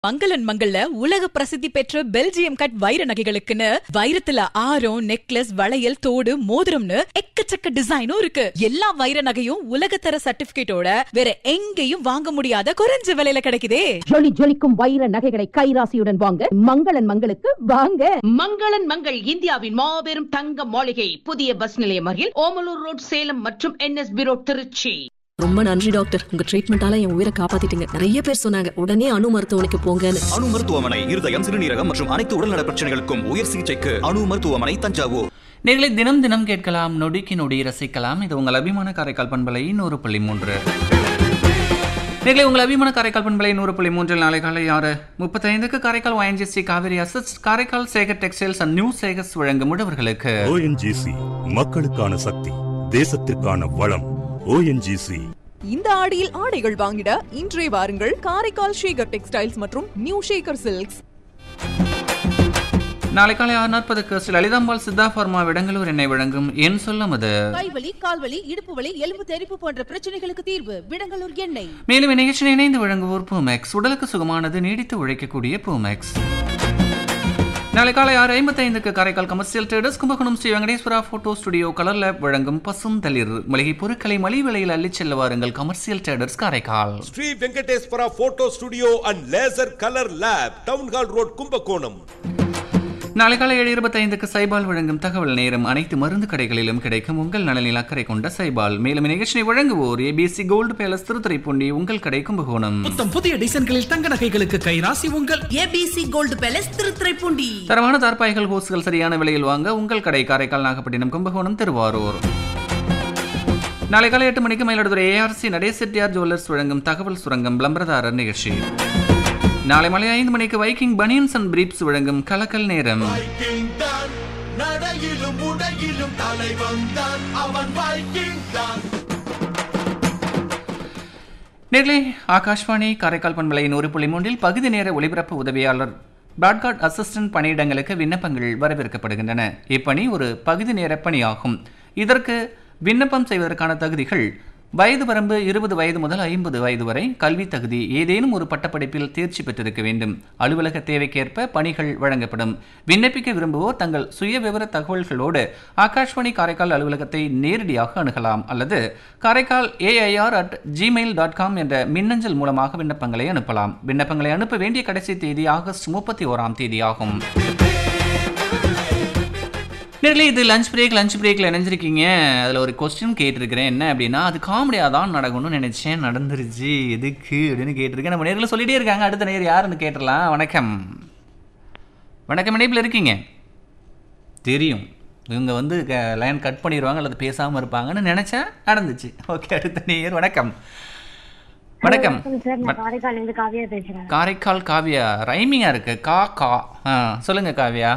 மங்களன் மங்கள்ல உலக பிரசித்தி பெற்ற பெல்ஜியம் கட் வைர நகைகளுக்குன்னு வைரத்துல ஆரம் நெக்லஸ் வளையல் தோடு மோதிரம்னு எக்கச்சக்க டிசைனும் இருக்கு எல்லா வைர நகையும் உலகத்தர சர்டிபிகேட்டோட வேற எங்கேயும் வாங்க முடியாத குறைஞ்ச விலையில கிடைக்குதே ஜொலி ஜொலிக்கும் வைர நகைகளை கைராசியுடன் வாங்க மங்களன் மங்களுக்கு வாங்க மங்களன் மங்கள் இந்தியாவின் மாபெரும் தங்க மாளிகை புதிய பஸ் நிலையம் அருகில் ஓமலூர் ரோட் சேலம் மற்றும் என்எஸ்பி ரோட் திருச்சி ரொம்ப நன்றி டாக்டர் உங்க ட்ரீட்மெண்டால என் உயிரை காப்பாத்திட்டீங்க நிறைய பேர் சொன்னாங்க உடனே அணு மருத்துவமனைக்கு போங்கன்னு அணு மருத்துவமனை இருதயம் சிறுநீரகம் மற்றும் அனைத்து உடல்நல பிரச்சனைகளுக்கும் உயர் சிகிச்சைக்கு அணு மருத்துவமனை தஞ்சாவூர் நேர்களை தினம் தினம் கேட்கலாம் நொடிக்கு நொடி ரசிக்கலாம் இது உங்கள் அபிமான காரைக்கால் பண்பலை நூறு புள்ளி மூன்று நேர்களை உங்கள் அபிமான காரைக்கால் பண்பலை நூறு புள்ளி மூன்றில் நாளை காலை ஆறு முப்பத்தைந்துக்கு Karaikal O N G C Cauvery asset Karaikal Sekar textiles and new Sekars வழங்கும் உழவர்களுக்கு ஓஎன்ஜிசி மக்களுக்கான சக்தி தேசத்திற்கான வளம் ஓஎன்ஜிசி இந்த ஆடியில் ஆடைகள் வாங்கிட இன்றே வாருங்கள் காரைக்கால் ஷேகர் டெக்ஸ்டைல்ஸ் மற்றும் நியூ ஷேகர் சில்க்ஸ் நாளை காலை ஆறு நாற்பதுக்கு ஸ்ரீ லலிதாம்பாள் சித்தா ஃபார்மா விடங்களூர் எண்ணெய் வழங்கும் என் சொல்லும் அது கைவலி கால்வலி இடுப்பு வலி எலும்பு தெறிப்பு போன்ற பிரச்சனைகளுக்கு தீர்வு விடங்கலூர் எண்ணெய் மேலும் இந்நிகழ்ச்சியை இணைந்து வழங்குவோர் பூமேக்ஸ் உடலுக்கு சுகமானது நீடித்து உழைக்கக்கூடிய பூமேக்ஸ் நாளை காலை ஆறு ஐம்பத்தைந்துக்கு Karaikal commercial traders Kumbakonam Sri Venkateswara photo studio colour lab வழங்கும் பசும் தளிர் மளிகை பொருட்களை மலிவு விலையில் அள்ளிச் செல்ல வாருங்கள் commercial traders Karaikal Sri Venkateswara photo studio and laser colour lab town hall road Kumbakonam நாளை காலை ஏழு இருபத்தைந்துக்கு சைபால் வழங்கும் தகவல் நேரம் அனைத்து மருந்து கடைகளிலும் கிடைக்கும் உங்கள் நலனில் அக்கறை கொண்ட சைபால் மேலும் இந்நிகழ்ச்சியை வழங்குவோர் ஏபிசி கோல்டு பேலஸ் திருத்துறைப்பூண்டி உங்கள் கடை கும்பகோணம் புத்தம் புதிய டிசைன்களில் தங்க நகைகளுக்கு கைராசி உங்கள் ஏபிசி கோல்டு பேலஸ் திருத்துறைப்பூண்டி தரமான தார்பாய்கள் ஹோஸ்கள் சரியான விலையில் வாங்க உங்கள் கடை காரைக்கால் நாகப்பட்டினம் கும்பகோணம் திருவாரூர் நாளை காலை எட்டு மணிக்கு மயிலாடுதுறை ஏஆர்சி நடேசெட்டியார் ஜுவல்லர்ஸ் வழங்கும் தகவல் சுரங்கம் விளம்பரதாரர் நிகழ்ச்சி நாளை மாலை ஐந்து மணிக்கு வைக்கிங் பனியன்ஸ் அண்ட் பிரீப்ஸ் வழங்கும் கலக்கல் நேரம் நடையிலும் உடையிலும் தலைவன் தான் அவன் வைக்கிங் தான் நேர்களே ஆகாஷ்வாணி காரைக்கால் பண்பலை நூறு புள்ளி மூன்றில் பகுதி நேர ஒளிபரப்பு உதவியாளர் பிராட்காஸ்ட் அசிஸ்டன்ட் பணியிடங்களுக்கு விண்ணப்பங்கள் வரவேற்கப்படுகின்றன இப்பணி ஒரு பகுதி நேர பணியாகும் இதற்கு விண்ணப்பம் செய்வதற்கான தகுதிகள் வயது வரம்பு இருபது வயது முதல் ஐம்பது வயது வரை கல்வி தகுதி ஏதேனும் ஒரு பட்டப்படிப்பில் தேர்ச்சி பெற்றிருக்க வேண்டும் அலுவலக தேவைக்கேற்ப பணிகள் வழங்கப்படும் விண்ணப்பிக்க விரும்புவோர் தங்கள் சுய விவர தகவல்களோடு ஆகாஷ்வாணி காரைக்கால் அலுவலகத்தை நேரடியாக அணுகலாம் அல்லது Karaikal A I R at Gmail dot com என்ற மின்னஞ்சல் மூலமாக விண்ணப்பங்களை அனுப்பலாம் விண்ணப்பங்களை அனுப்ப வேண்டிய கடைசி தேதி ஆகஸ்ட் முப்பத்தி ஓராம் தேதி ஆகும் நேரில் இது லஞ்ச் பிரேக் லஞ்ச் பிரேக்கில் இணைஞ்சிருக்கீங்க அதில் ஒரு கொஸ்டின் கேட்டிருக்கிறேன் என்ன அப்படின்னா அது காமெடியாக தான் நடக்கணும்னு நினச்சேன் நடந்துருச்சு எதுக்கு அப்படின்னு கேட்டிருக்கேன் நம்ம நேரில் சொல்லிட்டே இருக்காங்க அடுத்த நேர் யாருன்னு கேட்டுடலாம் வணக்கம் வணக்கம் இணைப்பில் இருக்கீங்க தெரியும் இவங்க வந்து லைன் கட் பண்ணிடுவாங்க அல்லது பேசாமல் இருப்பாங்கன்னு நினச்சேன் நடந்துச்சு ஓகே அடுத்த நேர் வணக்கம் வணக்கம் காரைக்கால் இருந்து காவியா பேசுறேன் காரைக்கால் காவியா ரைமிங்காக இருக்கு கா கா ஆ சொல்லுங்க காவியா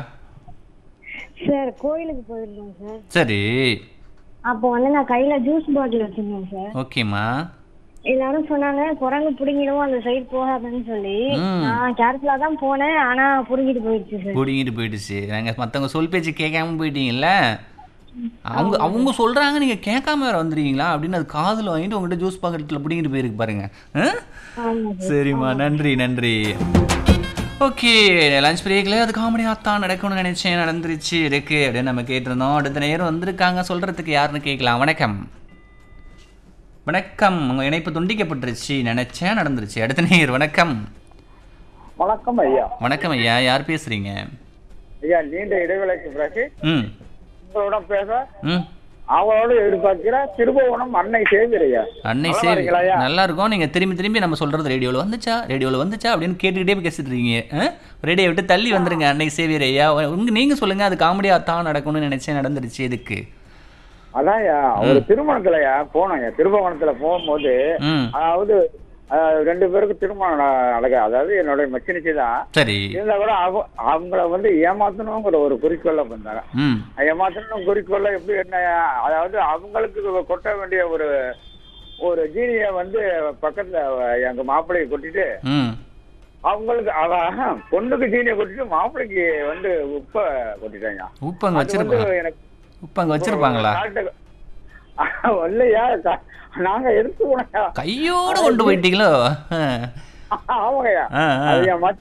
சார் கோயிலுக்கு போயிருந்தோம் சார் சரி அப்போ வந்து நான் கையில ஜூஸ் பாட்டில் வச்சிருந்தேன் சார் ஓகேம்மா எல்லாரும் சொன்னாங்க குரங்கு புடுங்கிடும் அந்த சைடு போகாதுன்னு சொல்லி ம். நான் கேர்ஃபுல்லா தான் போனேன் ஆனா புடுங்கிட்டு போயிடுச்சு சார் பிடிங்கிட்டு போயிடுச்சு நாங்கள் மற்றவங்க சொல் பேச்சு கேட்காம போயிட்டீங்கல்ல அவங்க அவங்க சொல்கிறாங்க நீங்கள் கேட்காம வேறு வந்துடுவீங்களா அப்படின்னு அது காதில் வாங்கிட்டு உங்கள்கிட்ட ஜூஸ் பாக்கெட்டில் பிடிங்கிட்டு போயிருக்கு பாருங்க ஆ? ஆமா சார் சரிம்மா நன்றி நன்றி ஓகே லஞ்ச் பிரேக்கில் அது காமெடியாக தான் நடக்கணும்னு நினச்சேன் நடந்துருச்சு இருக்கு அப்படின்னு நம்ம கேட்டிருந்தோம் அடுத்த நேரம் வந்திருக்காங்க சொல்கிறதுக்கு யாருன்னு கேட்கலாம் வணக்கம் வணக்கம் உங்கள் இணைப்பு துண்டிக்கப்பட்டுருச்சு நினச்சேன் நடந்துருச்சு அடுத்த நேர் வணக்கம் வணக்கம் ஐயா வணக்கம் ஐயா யார் பேசுகிறீங்க ஐயா நீண்ட இடைவேளைக்கு பிறகு ம் உங்களோட பேச ம் அவளோட எதிர்பார்க்கிற திருபுவனம் அன்னை சேவியர் ஐயா அன்னை நல்லா சேவி இருக்கீங்களா ஐயா? நல்லா இருக்கும் நீங்க திரும்பி திரும்பி நம்ம சொல்றது ரேடியோவில் வந்துச்சா ரேடியோவில் வந்துச்சா அப்படின்னு கேட்டுக்கிட்டே போய் பேசிட்டு இருக்கீங்க ரேடியோ விட்டு தள்ளி வந்துருங்க அன்னை சேவியர் ஐயா உங்க நீங்க சொல்லுங்க அது காமெடியா தான் நடக்கணும்னு நினைச்சேன் நடந்துருச்சு எதுக்கு அதான் ஐயா ஒரு திருமணத்துலயா போனோம் ஐயா திருபுவனத்துல போகும்போது ம் அதாவது அஹ், ரெண்டு பேருக்கு திருமணம் ந- நடக்க அதாவது என்னோட மச்சினிச்சு தான் சரி இருந்தா கூட அவ- அவங்கள வந்து ஏமாத்தணுங்கிற ஒரு குறிக்கோள்ல வந்தாங்க ம் ஏமாத்தணும் குறிக்கோள்ல எப்படி என்ன அதாவது அவங்களுக்கு கொட்ட வேண்டிய ஒரு ஒரு ஜீனிய வந்து பக்கத்துல எங்க மாப்பிள்ளையை கொட்டிட்டு ம் அவங்களுக்கு அவ பொண்ணுக்கு சீனியை கொட்டிட்டு மாப்பிள்ளைக்கு வந்து உப்ப கொட்டிட்டாங்க உப்பு அங்க அது வந்து வச்சிருப்பாங்க எனக்கு உப்பு அங்க வச்சிருப்பாங்களா டாக்டர் இல்லையா க- நாங்க எடுத்து போனோம் கையோட கொண்டு போயிட்டீங்களோ ஆமாங்கய்யா ஆ, ஆ. அது என் மச்ச